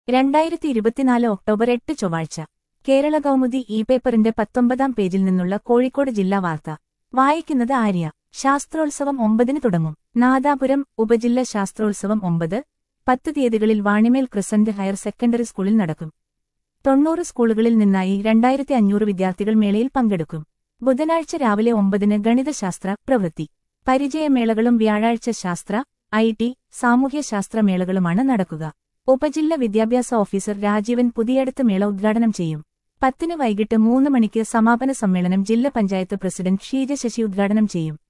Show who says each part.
Speaker 1: രണ്ടായിരത്തി ഇരുപത്തിനാല് ഒക്ടോബർ എട്ട് ചൊവ്വാഴ്ച കേരള കൗമുദി ഇ പേപ്പറിന്റെ പത്തൊമ്പതാം പേജിൽ നിന്നുള്ള കോഴിക്കോട് ജില്ലാ വാർത്ത വായിക്കുന്നത് ആര്യ ശാസ്ത്രോത്സവം ഒമ്പതിന് തുടങ്ങും നാദാപുരം ഉപജില്ല ശാസ്ത്രോത്സവം ഒമ്പത് പത്ത് തീയതികളിൽ വാണിമേൽ ക്രിസന്റ് ഹയർ സെക്കൻഡറി സ്കൂളിൽ നടക്കും തൊണ്ണൂറ് സ്കൂളുകളിൽ നിന്നായി രണ്ടായിരത്തി അഞ്ഞൂറ് വിദ്യാർത്ഥികൾ മേളയിൽ പങ്കെടുക്കും ബുധനാഴ്ച രാവിലെ ഒമ്പതിന് ഗണിതശാസ്ത്ര പ്രവൃത്തി പരിചയമേളകളും വ്യാഴാഴ്ച ശാസ്ത്ര ഐ ടി സാമൂഹ്യശാസ്ത്ര മേളകളുമാണ് നടക്കുക ഉപജില്ല വിദ്യാഭ്യാസ ഓഫീസർ രാജീവൻ പുതിയടത്ത് മേള ഉദ്ഘാടനം ചെയ്യും പത്തിന് വൈകിട്ട് മൂന്ന് മണിക്ക് സമാപന സമ്മേളനം ജില്ലാ പഞ്ചായത്ത് പ്രസിഡന്റ് ഷീജ ശശി ഉദ്ഘാടനം ചെയ്യും